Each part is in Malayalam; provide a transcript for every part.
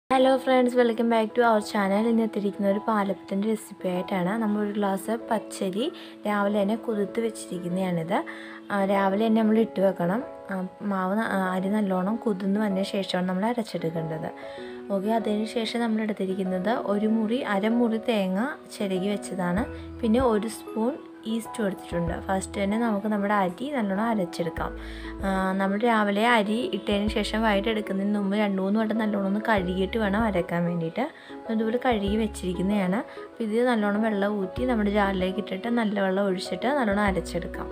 hello friends welcome back to our channel ഇന്ന് എത്തിയിരിക്കുന്ന ഒരു പാലപ്പത്തിൻ്റെ റെസിപ്പി ആയിട്ടാണ് നമ്മൾ ഒരു ഗ്ലാസ് പച്ചരി രാവിലെ തന്നെ കുതിർത്ത് വെച്ചിരിക്കുന്നതാണിത് ആ, രാവിലെ തന്നെ നമ്മൾ ഇട്ട് വെക്കണം ആ, മാവ് ന- ആ, അരി നല്ലോണം കുതിർന്ന് വന്ന ശേഷമാണ് നമ്മൾ അരച്ചെടുക്കേണ്ടത് ഓക്കെ അതിന് ശേഷം നമ്മൾ എടുത്തിരിക്കുന്നത് ഒരു മുറി അരമുറി തേങ്ങ ചിരകി വെച്ചതാണ് പിന്നെ ഒരു സ്പൂൺ ഈസ്റ്റ് എടുത്തിട്ടുണ്ട് ഫസ്റ്റ് തന്നെ നമുക്ക് നമ്മുടെ അരി നല്ലോണം അരച്ചെടുക്കാം ആ, നമ്മൾ രാവിലെ അരി ഇട്ടതിന് ശേഷം വൈകിട്ട് എടുക്കുന്നതിന് മുമ്പ് രണ്ട് മൂന്ന് വട്ടം നല്ലോണം ഒന്ന് കഴുകിയിട്ട് വേണം അരക്കാൻ വേണ്ടിയിട്ട് അപ്പോൾ ഇതുപോലെ കഴുകി വെച്ചിരിക്കുന്നതാണ് അപ്പോൾ ഇത് നല്ലോണം വെള്ളം ഊറ്റി നമ്മുടെ ജാറിലേക്ക് ഇട്ടിട്ട് നല്ല വെള്ളം ഒഴിച്ചിട്ട് നല്ലോണം അരച്ചെടുക്കാം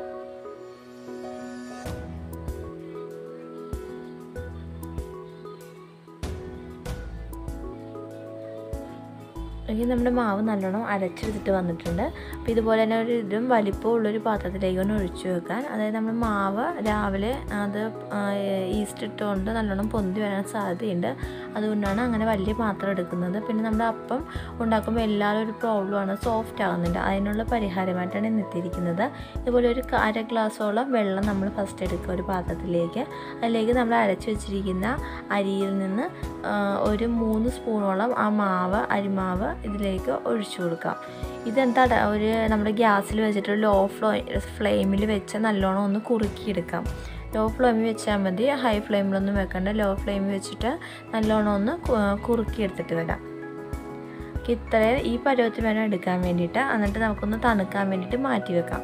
അല്ലെങ്കിൽ നമ്മുടെ മാവ് നല്ലോണം അരച്ചെടുത്തിട്ട് വന്നിട്ടുണ്ട് അപ്പോൾ ഇതുപോലെ തന്നെ ഒരു ഇതും വലിപ്പമുള്ളൊരു പാത്രത്തിലേക്ക് ഒന്ന് ഒഴിച്ചു വെക്കാൻ അതായത് നമ്മൾ മാവ് രാവിലെ അത് ആ, ഈസ്റ്റ് ഇട്ടുകൊണ്ട് നല്ലോണം പൊന്തി വരാൻ സാധ്യതയുണ്ട് അതുകൊണ്ടാണ് അങ്ങനെ വലിയ പാത്രം എടുക്കുന്നത് പിന്നെ നമ്മുടെ അപ്പം ഉണ്ടാക്കുമ്പോൾ എല്ലാവരും ഒരു പ്രോബ്ലമാണ് സോഫ്റ്റ് ആകുന്നില്ല അതിനുള്ള പരിഹാരമായിട്ടാണ് ഇന്ന് എത്തിയിരിക്കുന്നത് ഇതുപോലെ ഒരു ക- അര ഗ്ലാസോളം വെള്ളം നമ്മൾ ഫസ്റ്റ് എടുക്കുക ഒരു പാത്രത്തിലേക്ക് അതിലേക്ക് നമ്മൾ അരച്ച് വെച്ചിരിക്കുന്ന അരിയിൽ നിന്ന് ആ, ഒരു മൂന്ന് സ്പൂണോളം ആ മാവ് അരിമാവ് ഇതിലേക്ക് ഒഴിച്ചു കൊടുക്കാം ഇതെന്താ ഡ- ഒരു നമ്മുടെ ഗ്യാസിൽ വെച്ചിട്ട് ലോ ഫ്ലോ ഫ്ലെയിമിൽ വെച്ച് നല്ലോണം ഒന്ന് കുറുക്കിയെടുക്കാം ലോ ഫ്ലെയിമിൽ വെച്ചാൽ മതി ഹൈ ഫ്ലെയിമിലൊന്നും വെക്കണ്ട ലോ ഫ്ലെയിമിൽ വെച്ചിട്ട് നല്ലോണം ഒന്ന് കു- കുറുക്കിയെടുത്തിട്ട് വരാം ഇത്രയും ഈ പരുവത്തിൽ വേണം എടുക്കാൻ വേണ്ടിയിട്ട് എന്നിട്ട് നമുക്കൊന്ന് തണുക്കാൻ വേണ്ടിയിട്ട് മാറ്റി വെക്കാം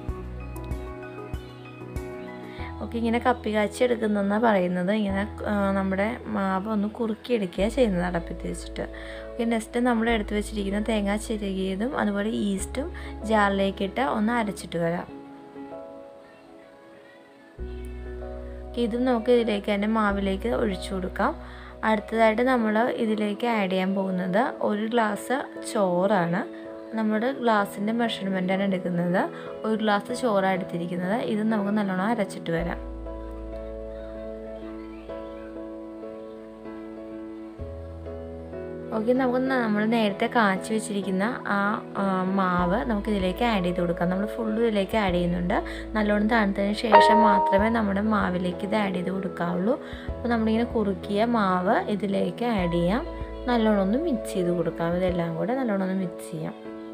ഒക്കെ ഇങ്ങനെ കപ്പി കാച്ചി എടുക്കുന്നതെന്നാണ് പറയുന്നത് ഇങ്ങനെ ആ, നമ്മുടെ മാവ് ഒന്ന് കുറുക്കിയെടുക്കുക ചെയ്യുന്നത് അടപ്പത്ത് വെച്ചിട്ട് ഓക്കെ നെക്സ്റ്റ് നമ്മൾ എടുത്ത് വെച്ചിരിക്കുന്ന തേങ്ങ ചിരകിയതും അതുപോലെ ഈസ്റ്റും ജാറിലേക്കിട്ട് ഒന്ന് അരച്ചിട്ട് വരാം ഓക്കെ, ഇതും നമുക്ക് ഇതിലേക്ക് തന്നെ മാവിലേക്ക് ഒഴിച്ചു കൊടുക്കാം അടുത്തതായിട്ട് നമ്മൾ ഇതിലേക്ക് ആഡ് ചെയ്യാൻ പോകുന്നത് ഒരു ഗ്ലാസ് ചോറാണ് നമ്മുടെ ഗ്ലാസിൻ്റെ മെഷർമെൻറ്റാണ് എടുക്കുന്നത് ഒരു ഗ്ലാസ് ചോറാണ് എടുത്തിരിക്കുന്നത് ഇത് നമുക്ക് നല്ലോണം അരച്ചിട്ട് വരാം ഓക്കെ നമുക്ക് നമ്മൾ നേരത്തെ കാച്ചി വെച്ചിരിക്കുന്ന ആ ആ, മാവ് നമുക്ക് ഇതിലേക്ക് ആഡ് ചെയ്ത് കൊടുക്കാം നമ്മൾ ഫുള്ള് ഇതിലേക്ക് ആഡ് ചെയ്യുന്നുണ്ട് നല്ലോണം തണുത്തതിന് ശേഷം മാത്രമേ നമ്മുടെ മാവിലേക്ക് ഇത് ആഡ് ചെയ്ത് കൊടുക്കാവുള്ളൂ അപ്പോൾ നമ്മളിങ്ങനെ കുറുക്കിയ മാവ് ഇതിലേക്ക് ആഡ് ചെയ്യാം നല്ലോണം ഒന്ന് മിക്സ് ചെയ്ത് കൊടുക്കാം ഇതെല്ലാം കൂടെ നല്ലോണം ഒന്ന് മിക്സ് ചെയ്യാം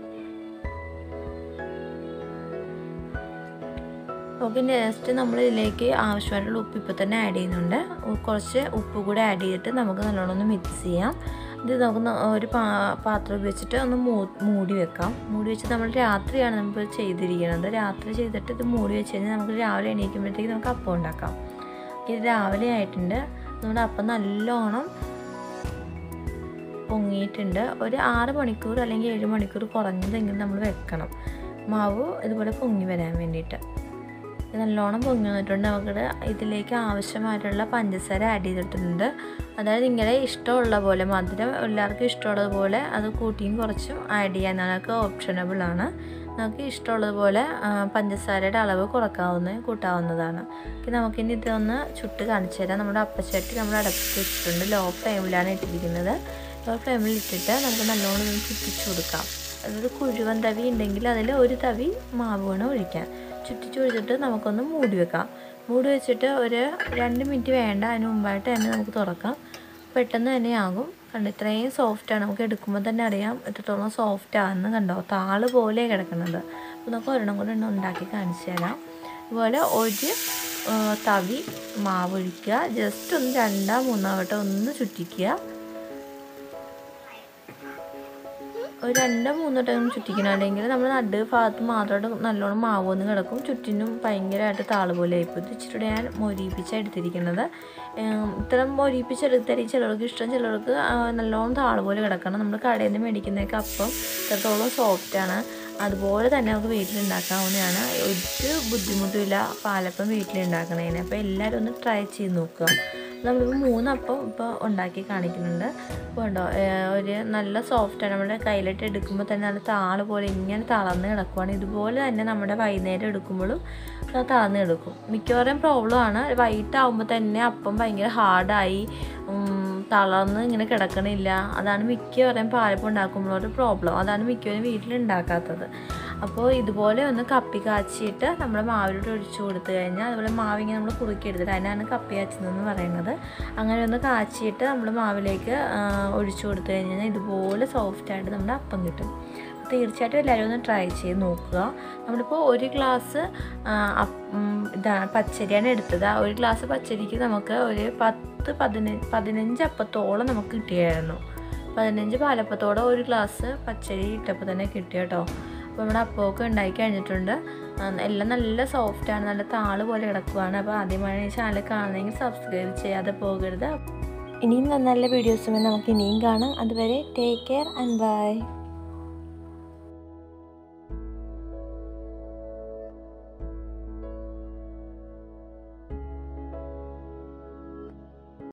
ഓക്കെ നെക്സ്റ്റ് നമ്മൾ ഇതിലേക്ക് ആവശ്യമായിട്ടുള്ള ഉപ്പ് ഇപ്പോൾ തന്നെ ആഡ് ചെയ്യുന്നുണ്ട് ഉ- കുറച്ച് ഉപ്പ് കൂടെ ആഡ് ചെയ്തിട്ട് നമുക്ക് നല്ലോണം ഒന്ന് മിക്സ് ചെയ്യാം ഇത് നമുക്ക് ന- ഒരു പാ പാത്രം വെച്ചിട്ട് ഒന്ന് മൂ മൂടി വെക്കാം മൂടി വെച്ച് നമ്മൾ രാത്രിയാണ് നമ്മൾ ചെയ്തിരിക്കുന്നത് രാത്രി ചെയ്തിട്ട് ഇത് മൂടി വെച്ച് കഴിഞ്ഞാൽ നമുക്ക് രാവിലെ എണീക്കുമ്പോഴത്തേക്ക് നമുക്ക് അപ്പം ഉണ്ടാക്കാം ഇത് രാവിലെ ആയിട്ടുണ്ട് നമ്മുടെ അപ്പം നല്ലോണം പൊങ്ങിയിട്ടുണ്ട് ഒരു ആറ് മണിക്കൂർ അല്ലെങ്കിൽ ഏഴ് മണിക്കൂർ കുറഞ്ഞതെങ്കിലും നമ്മൾ വെക്കണം മാവ് ഇതുപോലെ പൊങ്ങി വരാൻ വേണ്ടിയിട്ട് ഇത് നല്ലോണം പൊങ്ങി വന്നിട്ടുണ്ട് നമുക്ക് ഇതിലേക്ക് ആവശ്യമായിട്ടുള്ള പഞ്ചസാര ആഡ് ചെയ്തിട്ടുണ്ട് അതായത് നിങ്ങളെ ഇഷ്ടമുള്ള പോലെ മധുരം എല്ലാവർക്കും ഇഷ്ടമുള്ളതുപോലെ അത് കൂട്ടിയും കുറച്ചും ആഡ് ചെയ്യാൻ നമുക്ക് ഓപ്ഷനബിൾ ആണ് നമുക്ക് ഇഷ്ടമുള്ളതുപോലെ ആ, പഞ്ചസാരയുടെ അളവ് കുറക്കാവുന്ന കൂട്ടാവുന്നതാണ് പിന്നെ നമുക്കിനി ഇതൊന്ന് ചുട്ട് കാണിച്ചു തരാം നമ്മുടെ അപ്പച്ചട്ടി നമ്മൾ അടപ്പിച്ച് വെച്ചിട്ടുണ്ട് ലോ ഫ്ലെയിമിലാണ് ഇട്ടിരിക്കുന്നത് ലോ ഫ്ലെയിമിൽ ഇട്ടിട്ട് നമുക്ക് നല്ലോണം ഒന്ന് ചുറ്റിച്ച് കൊടുക്കാം അതായത് കുഴുവൻ തവി ഉണ്ടെങ്കിൽ അതിൽ ഒരു തവി മാവ് വേണം ഒഴിക്കാൻ ചുറ്റിച്ച് ഒഴിച്ചിട്ട് നമുക്കൊന്ന് മൂടി വെക്കാം മൂടി വെച്ചിട്ട് ഒരു രണ്ട് മിനിറ്റ് വേണ്ട അതിന് മുമ്പായിട്ട് തന്നെ നമുക്ക് തുറക്കാം പെട്ടെന്ന് തന്നെ ആകും കണ്ടോ ഇത്രയും സോഫ്റ്റാണ് നമുക്ക് എടുക്കുമ്പോൾ തന്നെ അറിയാം എത്രത്തോളം സോഫ്റ്റ് ആണെന്ന് കണ്ടോ താള് പോലെ കിടക്കുന്നത് അപ്പോൾ നമുക്ക് ഒരെണ്ണം കൂടെ ഒന്ന് ഉണ്ടാക്കി കാണിച്ചു തരാം അതുപോലെ ഒരു ആ, തവി മാവ് ഒഴിക്കുക ജസ്റ്റ് ഒന്ന് രണ്ടാം മൂന്നാം വട്ടം ഒന്ന് ചുറ്റിക്കുക ഒരു രണ്ടോ മൂന്നോ ടൈം ചുറ്റിക്കണം അല്ലെങ്കിൽ നമ്മൾ നട് ഭാഗത്ത് മാത്രമായിട്ട് നല്ലോണം മാവ് വന്ന് കിടക്കും ചുറ്റിനും ഭയങ്കരമായിട്ട് താള് പോലെ ആയിപ്പോൾ ഇത് ഇച്ചിരി ഞാൻ മൊരിപ്പിച്ചാണ് എടുത്തിരിക്കുന്നത് ഏം, ഇത്തരം മൊരിപ്പിച്ചെടുത്താൽ ചിലർക്ക് ഇഷ്ടം ചിലർക്ക് ആ, നല്ലോണം താള് പോലെ കിടക്കണം നമ്മൾ കടയിൽ നിന്ന് മേടിക്കുന്നതൊക്കെ അപ്പം ഇത്രത്തോളം സോഫ്റ്റാണ് അതുപോലെ തന്നെ നമുക്ക് വീട്ടിലുണ്ടാക്കാവുന്നതാണ് ഒരു ബുദ്ധിമുട്ടുമില്ല പാലപ്പം വീട്ടിലുണ്ടാക്കണതിന് അപ്പോൾ എല്ലാവരും ഒന്ന് ട്രൈ ചെയ്ത് നോക്കുക നമ്മളിപ്പോൾ മൂന്നപ്പം ഇപ്പോൾ ഉണ്ടാക്കി കാണിക്കുന്നുണ്ട് ഇപ്പോൾ ഉണ്ടോ ഏഹ് ഒരു നല്ല സോഫ്റ്റാണ് നമ്മുടെ കയ്യിലിട്ട് എടുക്കുമ്പോൾ തന്നെ നല്ല താള് പോലെ ഇങ്ങനെ തളർന്ന് കിടക്കുവാണ് ഇതുപോലെ തന്നെ നമ്മുടെ വൈകുന്നേരം എടുക്കുമ്പോഴും അത് തളർന്ന് കിടക്കും മിക്കവാറും പ്രോബ്ലം ആണ് വൈകിട്ടാവുമ്പോൾ തന്നെ അപ്പം ഭയങ്കര ഹാർഡായി തളർന്ന് ഇങ്ങനെ കിടക്കണില്ല അതാണ് മിക്കവാറും പാലപ്പം ഉണ്ടാക്കുമ്പോഴൊരു പ്രോബ്ലം അതാണ് മിക്കവരും വീട്ടിലുണ്ടാക്കാത്തത് അപ്പോൾ ഇതുപോലെ ഒന്ന് കപ്പി കാച്ചിയിട്ട് നമ്മൾ മാവിലോട്ട് ഒഴിച്ചു കൊടുത്തു കഴിഞ്ഞാൽ അതുപോലെ മാവിങ്ങനെ നമ്മൾ കുറുക്കി എടുത്തിട്ട് അതിനാണ് കപ്പി കാച്ചുന്നതെന്ന് പറയുന്നത് അങ്ങനെ ഒന്ന് കാച്ചിയിട്ട് നമ്മൾ മാവിലേക്ക് ആ, ഒഴിച്ചു കൊടുത്തു കഴിഞ്ഞാൽ ഇതുപോലെ സോഫ്റ്റായിട്ട് നമ്മുടെ അപ്പം കിട്ടും തീർച്ചയായിട്ടും എല്ലാവരും ഒന്ന് ട്രൈ ചെയ്ത് നോക്കുക നമ്മളിപ്പോൾ ഒരു ഗ്ലാസ് ഇതാണ് പച്ചരിയാണ് എടുത്തത് ആ ഒരു ഗ്ലാസ് പച്ചരിക്ക് നമുക്ക് ഒരു പത്ത് പതിനഞ്ച് പതിനഞ്ച് അപ്പത്തോളം നമുക്ക് കിട്ടിയായിരുന്നു പതിനഞ്ച് പാലപ്പത്തോടെ ഒരു ഗ്ലാസ് പച്ചരി ഇട്ടപ്പോൾ തന്നെ കിട്ടി കേട്ടോ അപ്പോൾ നമ്മുടെ അപ്പമൊക്കെ ഉണ്ടാക്കി കഴിഞ്ഞിട്ടുണ്ട് ആ, എല്ലാം നല്ല സോഫ്റ്റാണ് നല്ല താള് പോലെ കിടക്കുവാണ് അപ്പോൾ ആദ്യമായി ഈ ചാനൽ കാണുന്നെങ്കിൽ സബ്സ്ക്രൈബ് ചെയ്യാതെ പോകരുത് ഇനിയും നല്ല നല്ല വീഡിയോസുമായി നമുക്ക് ഇനിയും കാണാം അതുവരെ ടേക്ക് കെയർ ആൻഡ് ബൈ